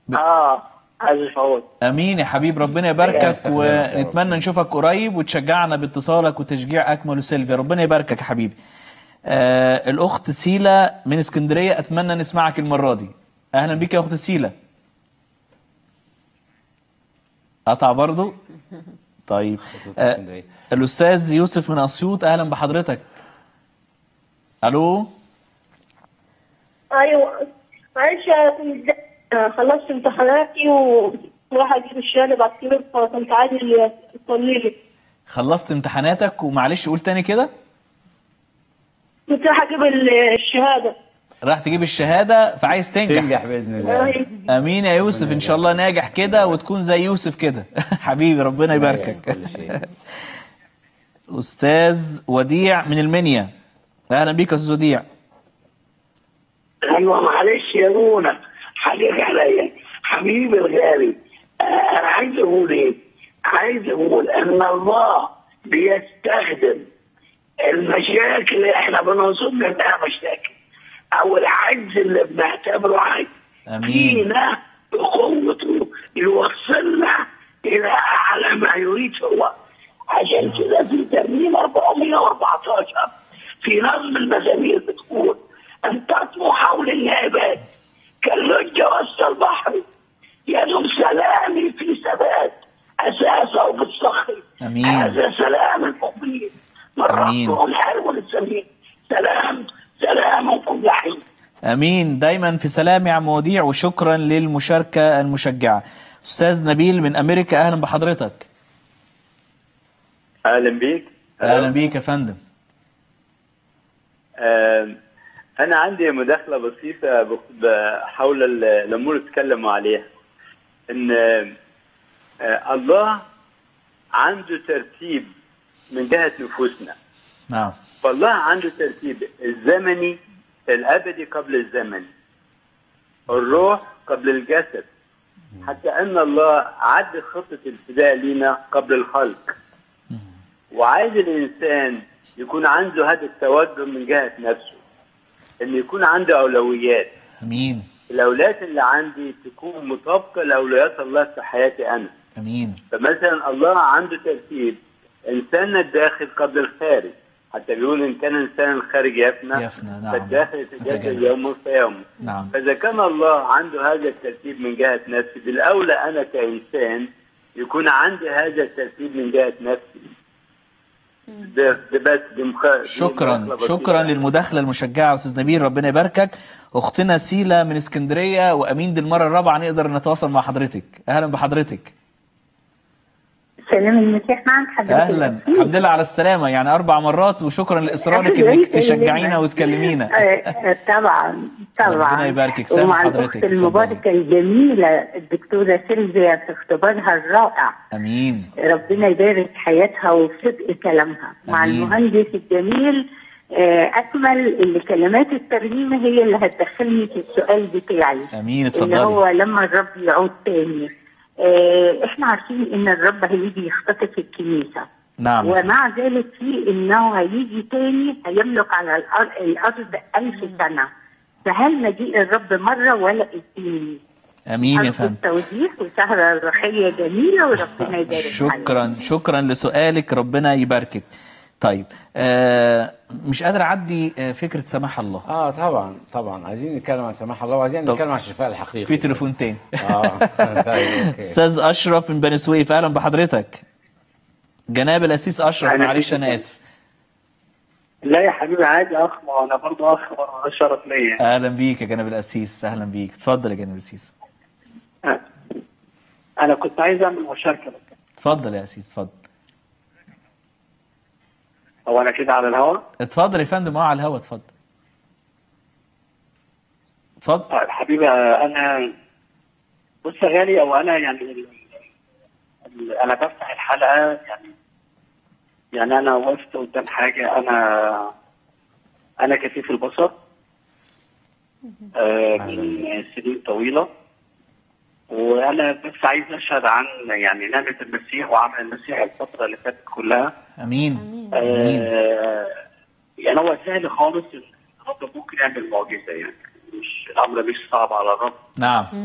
اه عايز فوت امين يا حبيب ربنا يباركك يستخدمك يا رب. ونتمنى نشوفك قريب وتشجعنا باتصالك وتشجيع اكمل وسيلفيا ربنا يباركك يا حبيبي آه الاخت سيلا من اسكندريه اتمنى نسمعك المره دي اهلا بيك يا اخت سيلا قطع برضو طيب آه اسكندرية. الاستاذ يوسف من اسيوط اهلا بحضرتك الو ايوه معلش أنا كنت خلصت امتحاناتي وراح اجيب الشهاده بعد كده فكنت عايز تصلي لي خلصت امتحاناتك ومعلش قول تاني كده كنت راح اجيب الشهاده راح تجيب الشهاده فعايز تنجح تنجح باذن الله أيوة. امين يا يوسف ان شاء الله ناجح كده وتكون زي يوسف كده حبيبي ربنا يباركك كل شيء استاذ وديع من المنيا اهلا بيك يا استاذ وديع ايوه معلش يا رونا حقيقة عليا حبيبي الغالي آه، انا عايز اقول ايه؟ عايز اقول ان الله بيستخدم المشاكل اللي احنا بنظن انها مشاكل او العجز اللي بنعتبره عجز آمين. فينا بقوته يوصلنا الى اعلى ما يريد هو عشان كده في ترميم 414 في نظم المزامير بتقول ان تطمو حول النائبات كاللج وسط البحر يدوم سلامي في ثبات اساسه بالصخر آمين. هذا سلام المؤمنين من آمين. ربهم حلو للسمين سلام سلام كل حين امين دايما في سلام يا عم وديع وشكرا للمشاركه المشجعه استاذ نبيل من امريكا اهلا بحضرتك اهلا بيك اهلا بيك يا فندم آم، انا عندي مداخله بسيطه بخ- ب- حول ال- الامور اللي اتكلموا عليها ان آه، الله عنده ترتيب من جهه نفوسنا نعم فالله عنده ترتيب الزمني الابدي قبل الزمني الروح قبل الجسد حتى ان الله عد خطه الفداء لنا قبل الخلق وعايز الانسان يكون عنده هذا التوجه من جهه نفسه ان يكون عنده اولويات امين الاولويات اللي عندي تكون مطابقه لاولويات الله في حياتي انا امين فمثلا الله عنده ترتيب انسان الداخل قبل الخارج حتى بيقول ان كان انسان الخارج يفنى يفنى، نعم. فالداخل يتجدد يتجدد. يوم فيوم نعم فاذا كان الله عنده هذا الترتيب من جهه نفسي بالاولى انا كانسان يكون عندي هذا الترتيب من جهه نفسي ده, ده بس دي مخ... دي شكرا مداخلة بسيطة. شكرا للمداخله المشجعه استاذ نبيل ربنا يباركك اختنا سيلا من اسكندريه وامين دي المره الرابعه نقدر نتواصل مع حضرتك اهلا بحضرتك سلام المسيح معك حضرتك اهلا الحمد لله على السلامه يعني اربع مرات وشكرا لاصرارك انك تشجعينا وتكلمينا آه، آه، طبعا طبعا ربنا يباركك. سلام ومع حضرتك. الاخت اتفضلي. المباركه الجميله الدكتوره سيلفيا في اختبارها الرائع امين ربنا يبارك حياتها وصدق كلامها مع آمين. المهندس الجميل آه، اكمل اللي كلمات الترنيمه هي اللي هتدخلني في السؤال بتاعي امين اللي هو اتفضلي لما الرب يعود تاني آه، احنا عارفين ان الرب هيجي يختطف الكنيسه نعم ومع ذلك في انه هيجي تاني هيملك على الأر- الارض ألف سنه فهل مجيء الرب مره ولا اتنين؟ امين يا أرجو فندم التوضيح وسهرة روحية جميلة وربنا يبارك شكرا شكرا لسؤالك ربنا يباركك طيب آه مش قادر اعدي آه فكره سماح الله اه طبعا طبعا عايزين نتكلم عن سماح الله وعايزين طب. نتكلم عن الشفاء الحقيقي في تليفون تاني اه طيب اوكي استاذ اشرف من بني سويف اهلا بحضرتك جناب الاسيس اشرف أهلا معلش بيك. انا اسف لا يا حبيبي عادي اخ ما انا برضه اخ برضه ده شرف ليا اهلا بيك يا جناب الاسيس اهلا بيك اتفضل يا جناب الاسيس انا كنت عايز اعمل مشاركه بس اتفضل يا اسيس اتفضل هو انا كده على الهواء اتفضل يا فندم اه على الهوا اتفضل اتفضل طيب حبيبي انا بص يا غالي او انا يعني ال- ال- انا بفتح الحلقه يعني يعني انا وقفت قدام حاجه انا انا كفيف البصر آه، من سنين طويله وانا بس عايز اشهد عن يعني نعمه المسيح وعمل المسيح الفتره اللي فاتت كلها امين امين امين آه يعني هو سهل خالص ان الرب ممكن يعمل معجزه يعني مش الامر مش صعب على الرب نعم